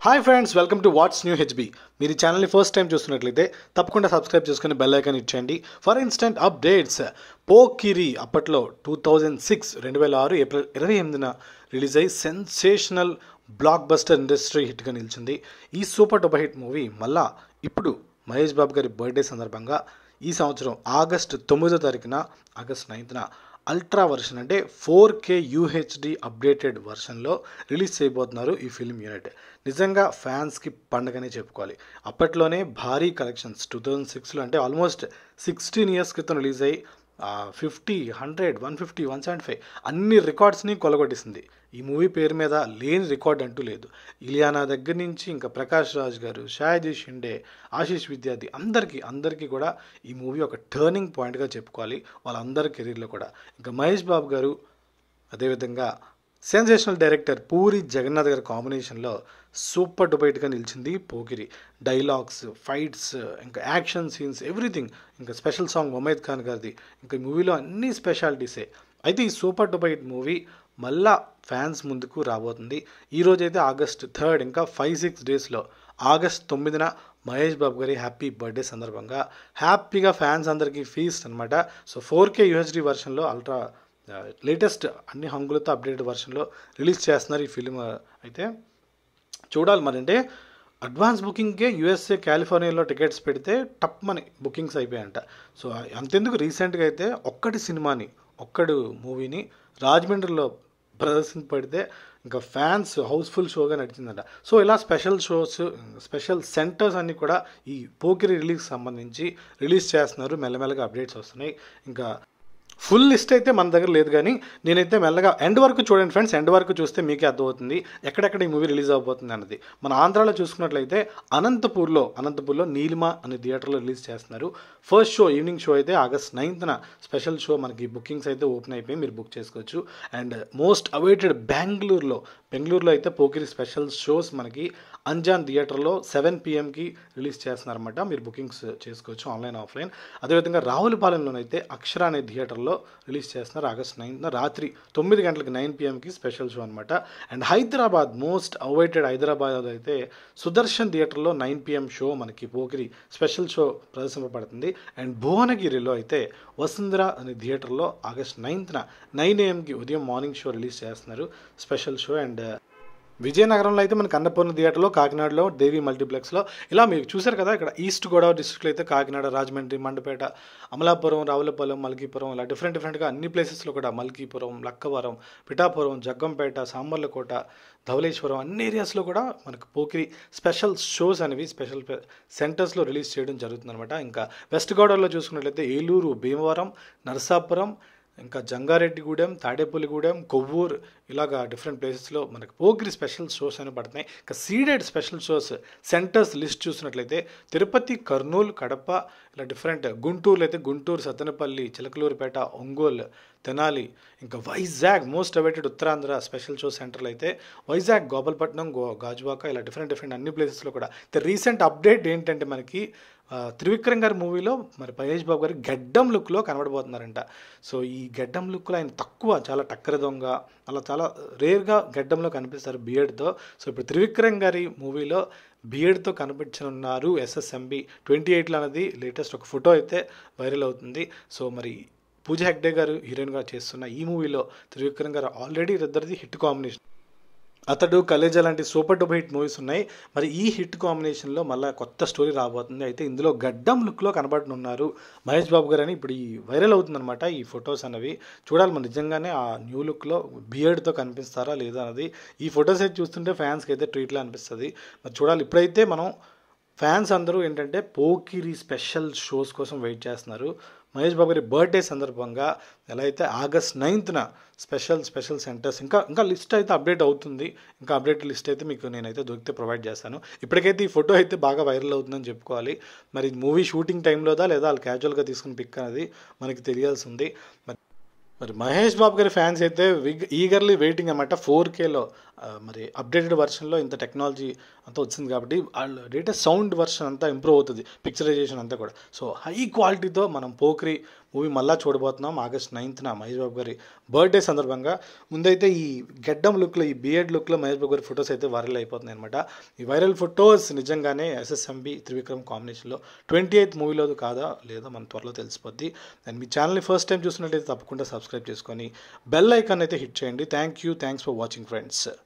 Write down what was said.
hi friends welcome to what's new HB మీరు ఈ ఛానల్ని ఫస్ట్ టైం చూస్తున్నట్లయితే తప్పకుండా సబ్స్క్రైబ్ చేసుకుని బెల్ ఐకాన్ ఇచ్చేయండి ఫర్ ఇన్స్టెంట్ అప్డేట్స్ పోకిరి అప్పట్లో టూ థౌజండ్ సిక్స్ రెండు వేల ఆరు ఏప్రిల్ ఇరవై ఎనిమిదిన రిలీజ్ అయ్యి సెన్సేషనల్ బ్లాక్ బస్టర్ ఇండస్ట్రీ హిట్గా నిలిచింది ఈ సూపర్ డూపర్ హిట్ మూవీ మళ్ళా ఇప్పుడు మహేష్ బాబు గారి బర్త్డే సందర్భంగా ఈ సంవత్సరం ఆగస్ట్ తొమ్మిదో తారీఖున ఆగస్ట్ నైన్త్న అల్ట్రా వర్షన్ అంటే ఫోర్ కే యూహెచ్డి అప్డేటెడ్ వర్షన్లో రిలీజ్ చేయబోతున్నారు ఈ ఫిల్మ్ యూనిట్ నిజంగా ఫ్యాన్స్కి పండగనే చెప్పుకోవాలి అప్పట్లోనే భారీ కలెక్షన్స్ టూ థౌజండ్ సిక్స్లో అంటే ఆల్మోస్ట్ సిక్స్టీన్ ఇయర్స్ క్రితం రిలీజ్ అయ్యి fifty hundred one fifty one seventy five అన్ని రికార్డ్స్ని కొలగొట్టేసింది ఈ మూవీ పేరు మీద లేని రికార్డ్ అంటూ లేదు ఇలియానా దగ్గర నుంచి ఇంకా ప్రకాష్ రాజ్ గారు షాయజీ షిండే ఆశీష్ విద్యార్థి అందరికీ అందరికీ కూడా ఈ మూవీ ఒక టర్నింగ్ పాయింట్గా చెప్పుకోవాలి వాళ్ళందరి కెరీర్లో కూడా ఇంకా మహేష్ బాబు గారు అదేవిధంగా సెన్సేషనల్ డైరెక్టర్ పూరి జగన్నాథ్ గారి కాంబినేషన్లో సూపర్ డుబైట్గా నిలిచింది పోకిరి డైలాగ్స్ ఫైట్స్ ఇంకా యాక్షన్ సీన్స్ ఎవ్రీథింగ్ ఇంకా స్పెషల్ సాంగ్ మొమైద్ ఖాన్ గారిది ఇంకా ఈ మూవీలో అన్ని స్పెషాలిటీసే అయితే ఈ సూపర్ డుబైట్ మూవీ మళ్ళా ఫ్యాన్స్ ముందుకు రాబోతుంది ఈరోజు అయితే ఆగస్ట్ థర్డ్ ఇంకా ఫైవ్ సిక్స్ డేస్లో ఆగస్ట్ తొమ్మిదిన మహేష్ బాబు గారి హ్యాపీ బర్త్డే సందర్భంగా హ్యాపీగా ఫ్యాన్స్ అందరికీ ఫీస్ట్ అనమాట సో ఫోర్ కే యూహెచ్డి వర్షన్లో అల్ట్రా లేటెస్ట్ అన్ని హంగులతో అప్డేటెడ్ వర్షన్లో రిలీజ్ చేస్తున్నారు ఈ ఫిలిం అయితే చూడాలి మరి అంటే అడ్వాన్స్ బుకింగ్కే యూఎస్ఏ కాలిఫోర్నియాలో టికెట్స్ పెడితే టప్ మనీ బుకింగ్స్ అయిపోయాయంట సో అంతెందుకు రీసెంట్గా అయితే ఒక్కటి సినిమాని ఒక్కడు మూవీని రాజమండ్రిలో ప్రదర్శింపడితే ఇంకా ఫ్యాన్స్ హౌస్ఫుల్ షోగా నడిచిందంట సో ఇలా స్పెషల్ షోస్ స్పెషల్ సెంటర్స్ అన్నీ కూడా ఈ పోకిరి రిలీజ్ సంబంధించి రిలీజ్ చేస్తున్నారు మెల్లమెల్లగా అప్డేట్స్ వస్తున్నాయి ఇంకా ఫుల్ లిస్ట్ అయితే మన దగ్గర లేదు కానీ నేనైతే మెల్లగా ఎండ్ వరకు చూడండి ఫ్రెండ్స్ ఎండ్ వరకు చూస్తే మీకే అర్థమవుతుంది ఎక్కడెక్కడ ఈ మూవీ రిలీజ్ అవబోతుంది అన్నది మన ఆంధ్రాలో చూసుకున్నట్లయితే అనంతపూర్లో అనంతపూర్లో నీలిమ అనే థియేటర్లో రిలీజ్ చేస్తున్నారు ఫస్ట్ షో ఈవినింగ్ షో అయితే ఆగస్ట్ నైన్త్న స్పెషల్ షో మనకి బుకింగ్స్ అయితే ఓపెన్ అయిపోయి మీరు బుక్ చేసుకోవచ్చు అండ్ మోస్ట్ అవైటెడ్ బెంగళూరులో బెంగళూరులో అయితే పోకిరి స్పెషల్ షోస్ మనకి అంజాన్ థియేటర్లో సెవెన్ పిఎంకి రిలీజ్ చేస్తున్నారన్నమాట మీరు బుకింగ్స్ చేసుకోవచ్చు ఆన్లైన్ ఆఫ్లైన్ అదేవిధంగా రావులపాలెంలోనైతే అక్షర అనే థియేటర్లో రిలీజ్ చేస్తున్నారు ఆగస్ట్ నైన్త్న రాత్రి తొమ్మిది గంటలకు నైన్ పిఎంకి స్పెషల్ షో అనమాట and Hyderabad most awaited Hyderabad అయితే సుదర్శన్ థియేటర్లో నైన్ పిఎం షో మనకి పోకిరి స్పెషల్ షో ప్రదర్శింపబడుతుంది అండ్ భువనగిరిలో అయితే వసుంధర అనే థియేటర్లో ఆగస్ట్ నైన్త్న నైన్ ఏఎంకి ఉదయం మార్నింగ్ షో రిలీజ్ చేస్తున్నారు స్పెషల్ షో అండ్ విజయనగరంలో అయితే మనకి అన్నపూర్ణ థియేటర్లో కాకినాడలో దేవి మల్టీప్లెక్స్లో ఇలా మీరు చూశారు కదా ఇక్కడ ఈస్ట్ గోదావరి డిస్ట్రిక్ట్లో అయితే కాకినాడ రాజమండ్రి మండపేట అమలాపురం రావులపాలెం మల్కీపురం ఇలా డిఫరెంట్ డిఫరెంట్గా అన్ని ప్లేసెస్లో కూడా మల్కీపురం లక్కవరం పిఠాపురం జగ్గంపేట సాంబర్లకోట ధవలేశ్వరం అన్ని ఏరియాస్లో కూడా మనకు పోకిరి స్పెషల్ షోస్ అనేవి స్పెషల్ సెంటర్స్లో రిలీజ్ చేయడం జరుగుతుందన్నమాట ఇంకా వెస్ట్ గోదావరిలో చూసుకున్నట్లయితే ఏలూరు భీమవరం నరసాపురం ఇంకా జంగారెడ్డిగూడెం తాడేపల్లిగూడెం కొవ్వూరు ఇలాగా డిఫరెంట్ ప్లేసెస్లో మనకి పోగిరి స్పెషల్ షోస్ అని పడుతున్నాయి ఇంకా Ceded special shows centres list చూసినట్లయితే తిరుపతి కర్నూలు కడప ఇలా డిఫరెంట్ గుంటూరులో అయితే గుంటూరు సత్తెనపల్లి చిలకలూరుపేట ఒంగోలు తెనాలి ఇంకా Vizag most awaited Uttarandhra special show సెంటర్లు అయితే వైజాగ్ గోపాలపట్నం గో గాజువాక ఇలా డిఫరెంట్ డిఫరెంట్ అన్ని ప్లేసెస్లో కూడా రీసెంట్ అప్డేట్ ఏంటంటే మనకి త్రివిక్రమ్ గారి మూవీలో మరి మహేష్ బాబు గారి గడ్డం లుక్లో కనబడబోతున్నారంట సో ఈ గడ్డం లుక్లో ఆయన తక్కువ చాలా టక్కర దొంగ అలా చాలా రేర్గా గడ్డంలో కనిపిస్తారు బియర్డ్తో సో ఇప్పుడు త్రివిక్రమ్ గారి మూవీలో బియర్డ్తో కనిపించనున్నారు ఎస్ఎస్ఎంబి ట్వంటీ ఎయిట్లో అనేది లేటెస్ట్ ఒక ఫోటో అయితే వైరల్ అవుతుంది సో మరి పూజ హెగ్డే గారు హీరోయిన్గా చేస్తున్న ఈ మూవీలో త్రివిక్రమ్ గారు ఆల్రెడీ ఇద్దరిది హిట్ కాంబినేషన్ అతడు కలేజా లాంటి సూపర్ డూపర్ హిట్ మూవీస్ ఉన్నాయి మరి ఈ హిట్ కాంబినేషన్లో మళ్ళీ కొత్త స్టోరీ రాబోతుంది అయితే ఇందులో గడ్డం లుక్లో కనబడనున్నారు మహేష్ బాబు గారు అని ఇప్పుడు ఈ వైరల్ అవుతుందన్నమాట ఈ ఫొటోస్ అనేవి చూడాలి మరి నిజంగానే ఆ న్యూ లుక్లో బియర్డ్తో కనిపిస్తారా లేదా అన్నది ఈ ఫొటోస్ అయితే చూస్తుంటే ఫ్యాన్స్కి అయితే ట్రీట్లో అనిపిస్తుంది మరి చూడాలి ఇప్పుడైతే మనం ఫ్యాన్స్ అందరూ ఏంటంటే పోకిరి స్పెషల్ షోస్ కోసం వెయిట్ చేస్తున్నారు మహేష్ బాబు గారి బర్త్డే సందర్భంగా ఎలా అయితే ఆగస్ట్ నైన్త్న స్పెషల్ స్పెషల్ సెంటర్స్ ఇంకా ఇంకా లిస్ట్ అయితే అప్డేట్ అవుతుంది ఇంకా అప్డేట్ లిస్ట్ అయితే మీకు నేనైతే దొరికితే ప్రొవైడ్ చేస్తాను ఇప్పటికైతే ఈ ఫోటో అయితే బాగా వైరల్ అవుతుందని చెప్పుకోవాలి మరి మూవీ షూటింగ్ టైంలోదా లేదా వాళ్ళు క్యాజువల్గా తీసుకుని పిక్ అనేది మనకి తెలియాల్సి ఉంది మరి మరి మహేష్ బాబు గారి ఫ్యాన్స్ అయితే ఈగర్లీ వెయిటింగ్ అనమాట ఫోర్ కేలో మరి అప్డేటెడ్ వర్షన్లో ఇంత టెక్నాలజీ అంతా వచ్చింది కాబట్టి లేటెస్ట్ సౌండ్ వర్షన్ అంతా ఇంప్రూవ్ అవుతుంది పిక్చరైజేషన్ అంతా కూడా సో హై క్వాలిటీతో మనం పోక్రీ మూవీ మళ్ళీ చూడబోతున్నాం ఆగస్ట్ నైన్త్న మహేష్ బాబు గారి బర్త్డే సందర్భంగా ముందైతే ఈ గెడ్డం లుక్లో ఈ బియర్డ్ లుక్లో మహేష్ బాబు గారి ఫొటోస్ అయితే వైరల్ అయిపోతున్నాయి అనమాట ఈ వైరల్ ఫొటోస్ నిజంగానే ఎస్ఎస్ఎంబి త్రివిక్రమ్ కాంబినేషన్లో ట్వంటీ ఎయిత్ మూవీలో కాదా లేదా మన త్వరలో తెలిసిపోద్ది అండ్ మీ ఛానల్ని ఫస్ట్ టైం చూసినట్టయితే తప్పకుండా సబ్స్క్రైబ్ చేసుకొని బెల్ ఐకాన్ అయితే హిట్ చేయండి thank you thanks for watching friends